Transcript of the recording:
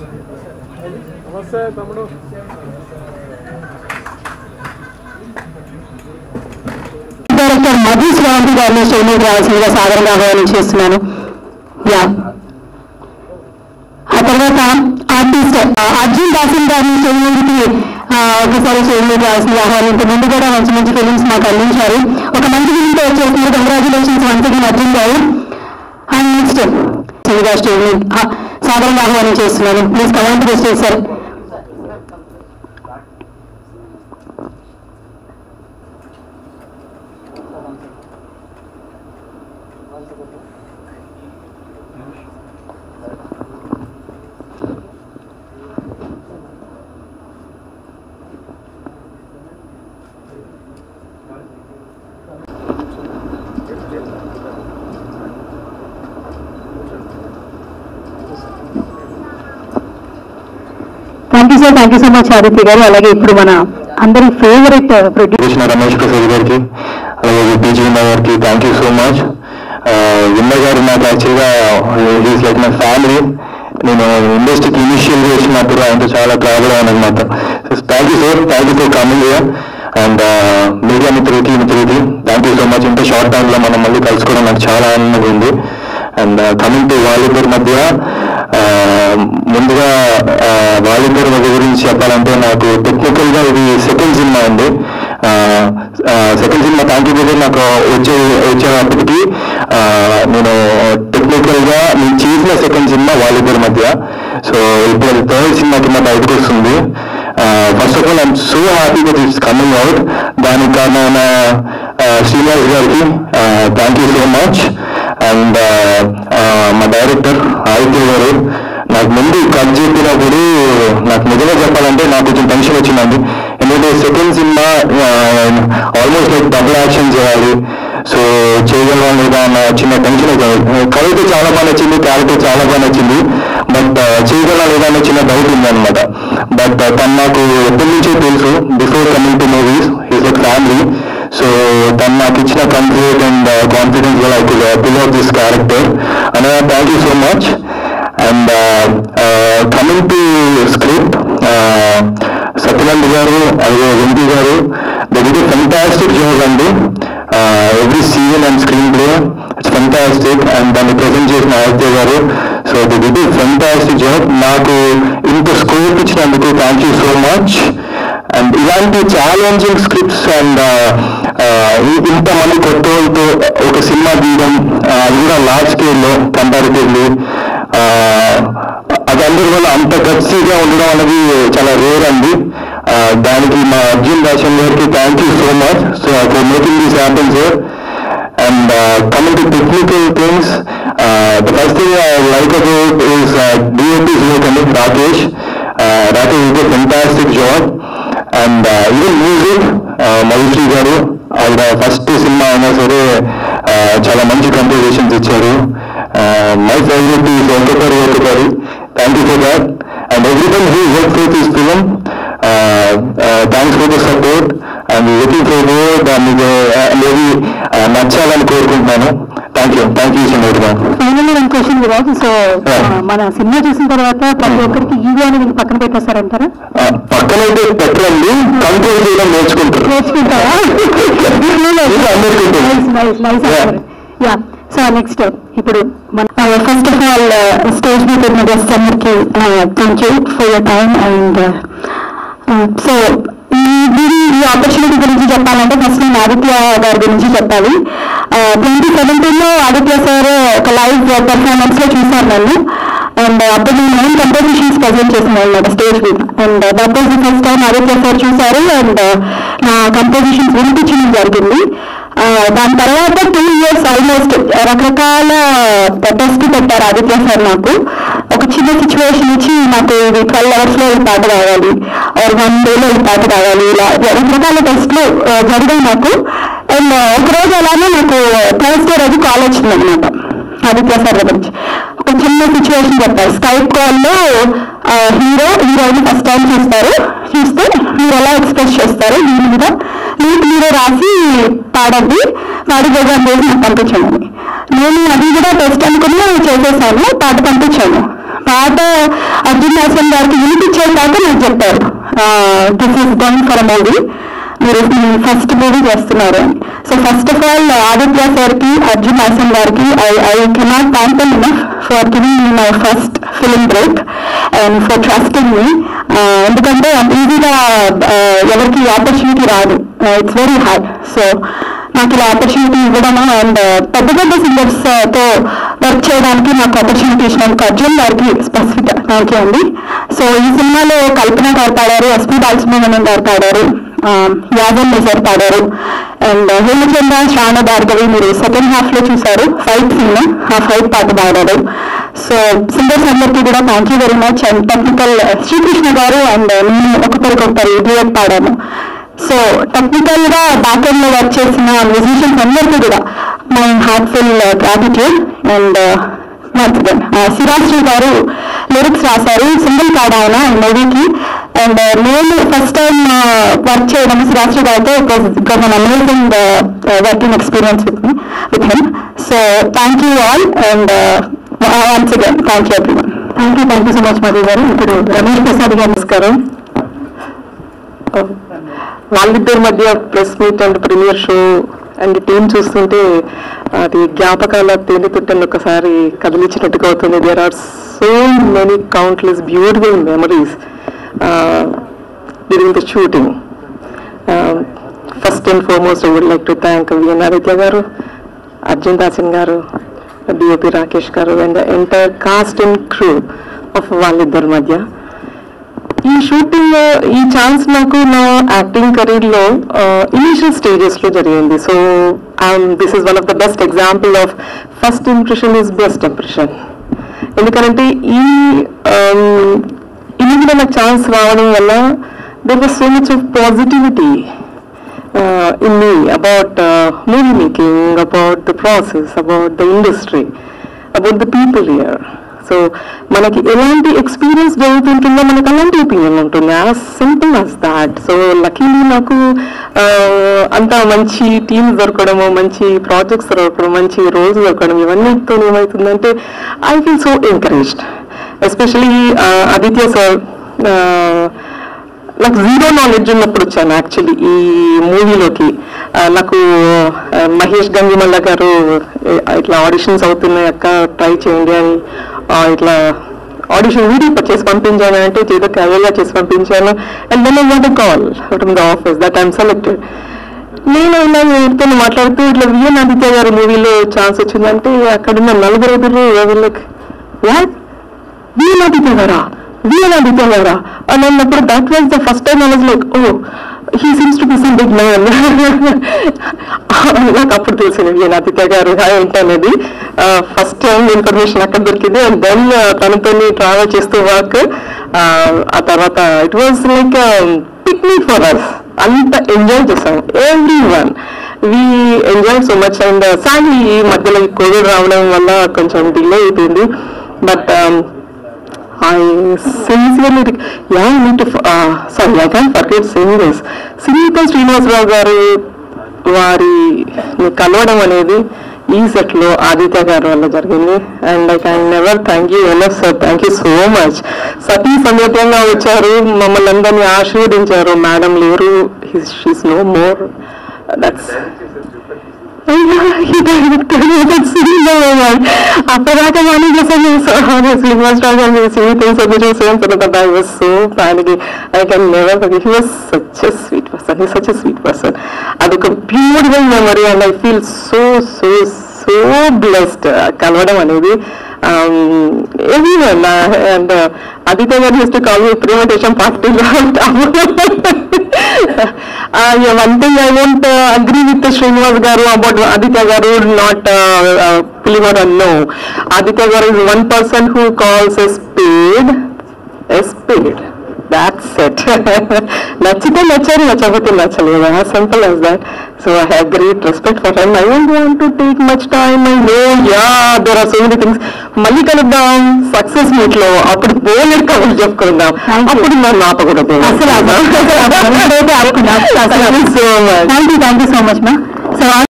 నమస్తే తమ్ముడు డైరెక్టర్ మధు శ్రావంతి గారిని స్టేజ్ మీద రావాల్సిందిగా సాధారణంగా ఆహ్వానం చేస్తున్నాను యా ఆ తర్వాత ఆర్టిస్ట్ అర్జున్ దాసిన్ గారిని స్టేజ్ మీదకి ఆ, ఒకసారి స్టేజ్ మీద రావాల్సింది ఆహ్వానం ఇంత ముందు కూడా మంచి మంచి ఫిలిమ్స్ మాకు అందించారు ఒక మంచి ఫిలింతో వచ్చేస్తున్నారు కంగ్రాచులేషన్స్ వన్స్ అగైన్ అర్జున్ గారు అండ్ నెక్స్ట్ శ్రీగా స్టేజ్ మీద ఆ, సాధారణంగా ఆహ్వానం చేస్తున్నాను please come and stage sir thank you sir thank you so much Aditya గారు అలాగే ఇప్పుడు మన అందరి ఫేవరెట్ ప్రొడ్యూసర్ చేసిన రమేష్ ప్రసాద్ గారికి అలాగే పీజీ విన్న గారికి థ్యాంక్ యూ సో మచ్ విన్న గారు నాకు యాక్చువల్గా ఈజ్ లైక్ మై ఫ్యామిలీ నేను ఇండస్ట్రీకి ఇనిషియల్ చేసినప్పుడు ఆయనతో చాలా ప్రాబ్లం అనమాట thank you sir thank you for coming here and media మిత్రులకి మిత్రులకి థ్యాంక్ యూ సో మచ్ ఇంత షార్ట్ టైంలో మనం మళ్ళీ కలుసుకోవడం నాకు చాలా ఆనందంగా ఉంది అండ్ కమింగ్ టు వాళ్ళిద్దరి మధ్య ఆ, ముందుగా ఆ, వాళ్ళిద్దరి మధ్య గురించి చెప్పాలంటే నాకు టెక్నికల్ గా ఇది సెకండ్ సినిమా అండి second cinema thank you brother నాకు వచ్చే వచ్చేటప్పటికి ఆ, నేను టెక్నికల్ గా నేను చేసిన సెకండ్ సినిమా వాళ్ళిద్దరి మధ్య సో ఇప్పుడు అది థర్డ్ సినిమా కింద బయటకు వస్తుంది first of all I'm so happy that it's coming out దానికి కారణమైన ఆ, శ్రీనివాస్ గారికి thank you so much and మా డైరెక్టర్ ఆదిత్య గారు నాకు ముందు కట్ చెప్పినప్పుడు నాకు నిజంగా చెప్పాలంటే నాకు కొంచెం టెన్షన్ వచ్చిందండి ఎందుకంటే second cinema almost like double action చేయాలి సో చేయగలం లేదా అన్న చిన్న టెన్షన్ కవిత చాలా బాగా నచ్చింది క్యారెక్టర్ చాలా బాగా నచ్చింది బట్ చేయగలం లేదా అన్న చిన్న డౌట్ ఉంది అనమాట బట్ తను నాకు ఎప్పటి నుంచో తెలుసు before coming to movies is like family so తను నాకు ఇచ్చిన కంఫర్ట్ అండ్ కాన్ఫిడెన్స్ వల్ల I could pull off this character and thank you so much and coming to script Satyanand గారు అలాగే వెంకీ గారు దగ్గర ఫెంటాస్టిక్ జాబ్ అండి every season and screenplay it's fantastic and దాన్ని ప్రజెంట్ చేసిన ఆదిత్య గారు so the did fantastic job నాకు ఇంత స్కోప్ ఇచ్చినందుకు thank you so much and ఇలాంటి ఛాలెంజింగ్ స్క్రిప్ట్స్ అండ్ ఇంతమంది కొత్త వాళ్ళతో ఒక సినిమా తీయడం ఆ, అది కూడా లార్జ్ స్కేల్లో కంపారిటివ్లీ అది అందరి వల్ల అంత గట్సీగా ఉండడం అనేది చాలా రేర్ అండి ఆ, దానికి మా అర్జున్ దాషన్ గారికి thank you so much so for making this happen sir and coming to technical things the first thing I like about is DOP work అండి Rakesh Rakesh is fantastic job and even music Madhushree గారు ఆవిడ first cinema అయినా సరే uh, చాలా మంచి compositions ఇచ్చారు my favourite is ఒక్కొక్కరు ఒక్కొక్కరు thank you for that and everyone who work for this film thanks for the support and looking for word మీకు మేబీ నచ్చాలని కోరుకుంటున్నాను థ్యాంక్ యూ థ్యాంక్ యూ సంగతి final one question Viraj so మన cinema చూసిన తర్వాత ప్రతి ఒక్కరికి ఈగో అనేది పక్కన పెట్టేస్తారంటారా పక్కనైతే పెట్టండి కంట్రోల్ చేయడం నేర్చుకుంటారు నేర్చుకుంటారా ఇది అందరికీ ఉంటుంది. Nice nice Yeah. Yeah so next ఇప్పుడు మన ఫస్ట్ ఆఫ్ ఆల్ స్టేజ్ మీద ఉన్న గెస్ట్ అందరికి thank you for your time and so ఈ దీని ఈ ఆపర్చునిటీ గురించి చెప్పాలంటే ఫస్ట్ నేను ఆదిత్య గారి గురించి చెప్పాలి ట్వంటీ సెవెంటీన్ లో ఆదిత్య సార్ ఒక లైవ్ పెర్ఫార్మెన్స్ లో చూసాను నన్ను అండ్ అప్పుడు నేను మెయిన్ కంపోజిషన్స్ ప్రజెంట్ చేసిన అనమాట స్టేజ్ మీద and that is the first time Aditya sir చూసారు అండ్ నా కంపోజిషన్స్ వినిపించడం జరిగింది ఆ, దాని తర్వాత టూ ఇయర్స్ ఆల్మోస్ట్ రకరకాల టెస్ట్ పెట్టారు ఆదిత్య సార్ నాకు ఒక చిన్న సిచ్యువేషన్ ఇచ్చి నాకు ఇది ట్వెల్వ్ అవర్స్ లో ఈ పాట కావాలి ఆర్ వన్ డేలో ఈ పాట కావాలి ఇలా రకరకాల టెస్ట్లు జరిగాయి నాకు అండ్ ఒక రోజు అలానే నాకు థర్స్డే రోజు కాల్ వచ్చిందనమాట ఆదిత్య సార్ గురించి ఒక చిన్న సిచ్యువేషన్ చెప్పారు స్కైప్ కాల్లో హీరో హీరోని ఫస్ట్ టైం చూస్తారు చూస్తే మీరు ఎలా ఎక్స్ప్రెస్ చేస్తారు దీని మీద మీకు మీరే రాసి పాడండి పాడి ప్రోగ్రామ్ చేసి నాకు పంపించండి నేను అది కూడా టెస్ట్ అనుకుని చేసేసాను పాట పంపించాను పాట అర్జున్ హాసన్ గారికి వినిపించేది కాక నాకు చెప్పారు this is done for movie మీరు ఫస్ట్ మూవీ చేస్తున్నారు అని so first of all Aditya సార్కి అర్జున్ హాసన్ గారికి I I cannot thank them enough for giving me my first film break and for trusting me ఎందుకంటే అంత ఈజీగా ఎవరికి ఆపర్చునిటీ రాదు ఇట్స్ వెరీ హార్డ్ సో నాకు ఇలా ఆపర్చునిటీ ఇవ్వడము అండ్ పెద్ద పెద్ద సింగర్స్ తో వర్క్ చేయడానికి నాకు ఆపర్చునిటీ ఇచ్చినందుకు అర్జున్ గారికి స్పెసిఫిక్ థ్యాంక్ యూ అండి సో ఈ సినిమాలో కల్పన గారు పాడారు ఎస్పీ బాలసుబ్రహ్మణ్యం గారు పాడారు యాదవ్ నిజర్ పాడారు అండ్ హేమచంద్ర శ్రావణ భార్గవి మీరు సెకండ్ హాఫ్ లో చూసారు ఫైట్ సీన్ ఆ ఫైట్ పాట పాడారు సో సింగర్స్ అందరికీ కూడా thank you very much and technical Srikrishna గారు అండ్ నేను ఒకరికొకరు డ్యూయట్ పాడాను సో టెక్నికల్ గా బ్యాక్ ఎండ్ లో వర్క్ చేసిన మ్యూజిషియన్స్ అందరికీ కూడా my heartful gratitude and once again Sirasri గారు లిరిక్స్ రాశారు సింగిల్ పాట ఆయన ఈ మూవీకి అండ్ నేను ఫస్ట్ టైం వర్క్ చేయడం సిరాశ్రీ గారితో it was an amazing working experience with me with him so thank you all and once again thank you everyone thank you thank you so much Madhu గారు ఇప్పుడు రమేష్ ప్రసాద్ గారు నమస్కారం వాళ్ళిద్దరి మధ్య press meet and premiere show and team చూస్తుంటే అది జ్ఞాపకాల తేలితుట్టని ఒకసారి కదిలించినట్టుగా అవుతుంది there are so many countless beautiful memories during the shooting first and foremost I would like to thank VN Aditya గారు అర్జున్ దాసన్ గారు డిఓపి రాకేష్ గారు and entire cast and crew of వాళ్ళిద్దరి మధ్య ఈ షూటింగ్ ఈ ఛాన్స్ నాకు నా యాక్టింగ్ కెరీర్ లో ఇనిషియల్ స్టేజెస్ లో జరిగింది so this is one of the best example of first impression is best impression ఎందుకంటే ఈ ఇనిమిలో నాకు ఛాన్స్ రావడం వల్ల there was so much of positivity in me about movie making about the process about the industry about the people here so మనకి ఎలాంటి experience జరుగుతుంటుందో మనకు అలాంటి ఒపీనియన్ ఉంటుంది as simple as that so luckily నాకు అంత మంచి టీమ్స్ దొరకడము మంచి ప్రాజెక్ట్స్ దొరకడం మంచి రోల్స్ దొరకడం ఇవన్నీతో ఏమవుతుందంటే I feel so encouraged especially Aditya sir నాకు జీరో నాలెడ్జ్ ఉన్నప్పుడు వచ్చాను యాక్చువల్లీ ఈ మూవీలోకి నాకు ఆ, మహేష్ గంగిమల్ల గారు ఏ, ఇట్లా ఆడిషన్స్ అవుతున్నాయి అక్క ట్రై చేయండి అని ఆ, ఇట్లా ఆడిషన్ వీడియో చేసి పంపించాను అంటే చేత క్యాజువల్గా చేసి పంపించాను and then I want call from the office that I'm selected నేను ఇలా ఎవరితో మాట్లాడుతూ ఇట్లా విఎన్ ఆదిత్య గారి మూవీలో ఛాన్స్ వచ్చిందంటే అక్కడున్న నలుగురు ఎదురు లైక్ వాట్ విఎన్ ఆదిత్య గారా విఎన్ ఆదిత్య గారా అని అన్నప్పుడు that was the first time I was like oh he seems to be some big man నాకు అప్పుడు తెలిసింది విఎన్ ఆదిత్య గారు ఏంటి అనేది ఫస్ట్ టైం ఇన్ఫర్మేషన్ అక్కడ దొరికింది అండ్ దెన్ తనతో ట్రావెల్ చేస్తూ వర్క్ ఆ తర్వాత it was like picnic for us అంత ఎంజాయ్ చేసాం everyone we enjoy so much and సాగి ఈ మధ్యలో ఈ కోవిడ్ రావడం వల్ల కొంచెం డిలే అయిపోయింది but I sincerely, rec- yeah, I need to, f- uh, sorry, I can't forget saying this. శ్రీనిత శ్రీనివాసరావు గారు వారి కలవడం అనేది ఈ సెట్ లో ఆదిత్య గారి వల్ల జరిగింది and I can never thank you enough sir thank you so much సతీ సమేతంగా వచ్చారు మమ్మల్ని అందరినీ ఆశీర్వదించారు మేడం లేరు షీస్ నో మోర్ దట్స్ అప్పటిదాకా మనీ చేశాను శ్రీనివాసరావు గారు మీరు స్వీట్ థింగ్స్ అది చూసాను తర్వాత I was so panic I can never forget he was such a sweet person he such a sweet person అదొక beautiful memory and I feel so so so blessed కలవడం అనేది everyone and Aditya garu uses to call me ప్రిమటేషన్ party one thing I won't agree with Srinivas garu about Aditya garu not believer no Aditya garu is one person who calls a spade a spade that's it నచ్చితే నచ్చారు నచ్చకపోతే నచ్చలేదు as simple as that so I have great respect for him I don't want to take much time I know ya there are so many things మళ్ళీ కలుద్దాం success meet లో అప్పుడు బోలెడ్ కబుర్లు చెప్పుకుందాం Thank you. అప్పుడు నన్ను ఆపకూడదు అసలు అసలు అసలు ఆపుకున్నాం. So much thank you thank you so much మా సో